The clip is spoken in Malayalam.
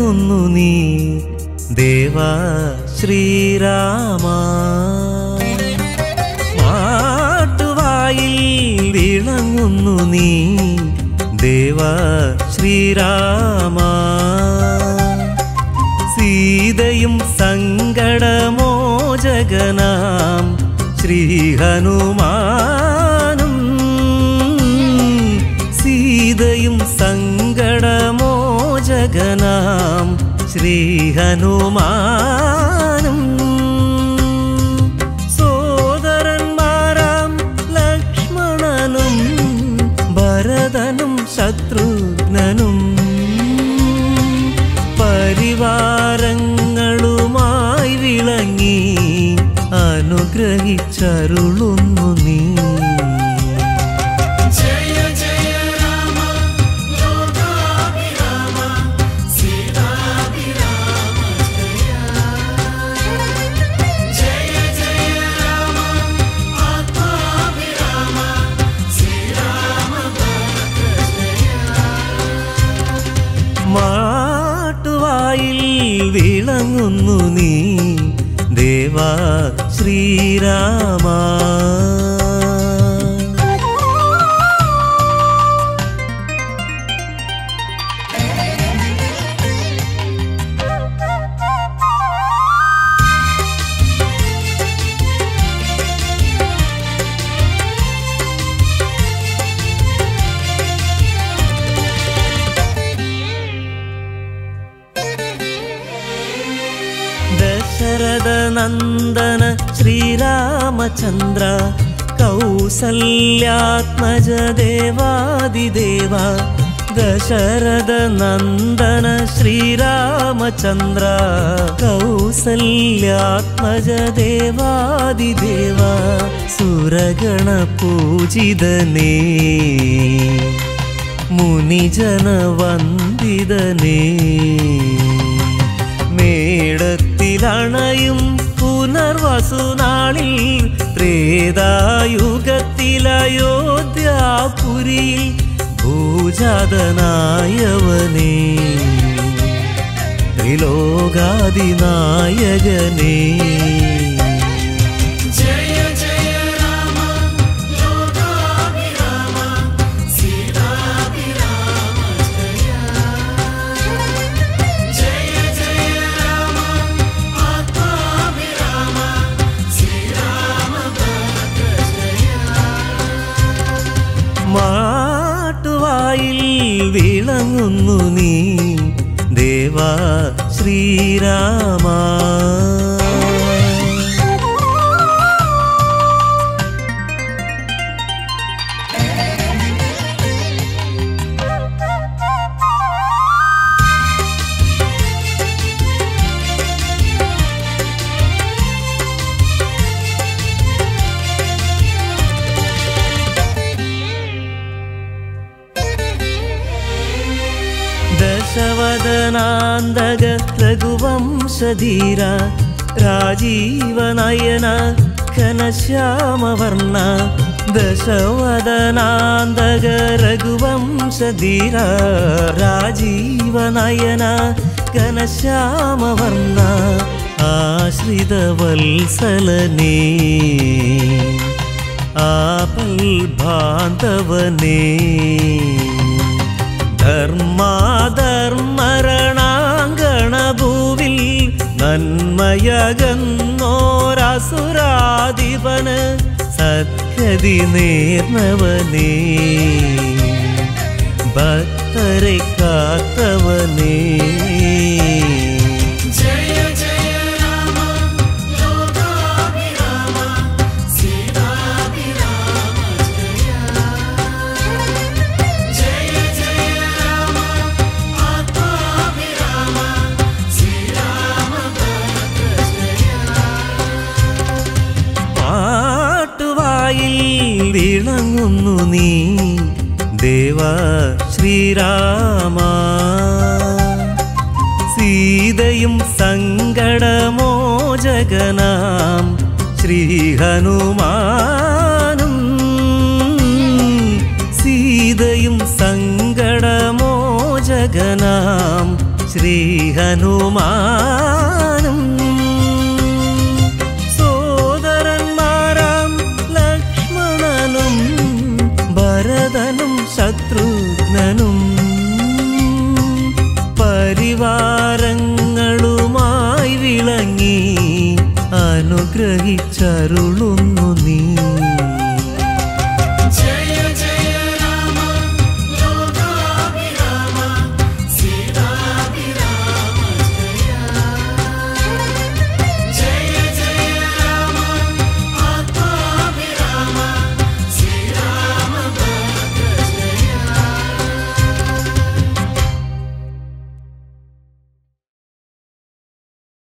വിളങ്ങുന്നു നീ ദേവാ ശ്രീരാമ മാട്ടുവായിൽ വിളങ്ങുന്നു നീ ദേവാ ശ്രീരാമ സീതയും സങ്കടമോചകനാം ശ്രീഹനുമാനും സീതയും സങ്കടമോചകനാം ശ്രീഹനുമാനും സോദരന്മാരാം ലക്ഷ്മണനും ഭരതനും ശത്രുഘ്നനും പരിവാരങ്ങളുമായി വിളങ്ങി അനുഗ്രഹിച്ചരുളുന്നു നീ ജയ ജയ രാമ ലോകാഭിരാമ സീതാഭിരാമ ജയ ജയ ജയ രാമ ആത്മാഭിരാമ ശ്രീരാമ മാട്ടുവായിൽ വിളങ്ങുന്നു നീ ദേവാ ശ്രീരാമ ദശരഥ നന്ദന ശ്രീരാമചന്ദ്ര കൗസല്യാത്മജ ദേവാദിദേവ ദശരഥ നന്ദന ശ്രീരാമചന്ദ്ര കൗസല്യാത്മജ ദേവാദിദേവ സുരഗണ പൂജിതനേ മുനിജന വന്ദിതനേ മേടത്തിലണയും പുനർവസുനാളിൽ ത്രേതായുഗത്തിലയോധ്യാപുരിയിൽ ഭൂജാതനായവനേ ത്രിലോകാദിനായകനേ ജയ ജയ രാമ ലോകാഭിരാമ സീതാഭിരാമ ജയ ജയ രാമ ആത്മാഭിരാമ ശ്രീരാമ മാട്ടുവായിൽ വിളങ്ങുന്നു നീ ദേവാ ശ്രീരാമ ദശവദനാന്തക രഘുവംശധീര രാജീവനയന ഘനശ്യാമവർണ ദശവദനാന്തക രഘുവംശധീര രാജീവനയന ഘനശ്യാമവർണ ആശ്രിതവത്സലനേ ആപൽ ബാന്ധവനേ ധർമാധർമ്മരണാങ്കണഭൂവിൽ നന്മയകന്നോരസുരാധിപന് സദ്ഗതി നേർന്നവനേ ഭക്തരെ കാത്തവനേ ജയ ജയ രാമ ലോകാഭിരാമ സീതാഭിരാമ ജയ ജയ രാമ ആത്മാഭിരാമ ശ്രീരാമ പാട്ടുവായിൽ വിളങ്ങുന്നു നീ ദേവാ ശ്രീരാമ സീതയും സങ്കടമോചകനാം ശ്രീഹനുമാനും സീതയും സങ്കടമോചകനാം ശ്രീ ഹനുമാനും സോദരന്മാരാം ലക്ഷ്മണനും ഭരതനും ശത്രുഘ്നനും പരിവാരങ്ങളുമായി വിളങ്ങി അനുഗ്രഹിച്ചരുളുന്നു നീ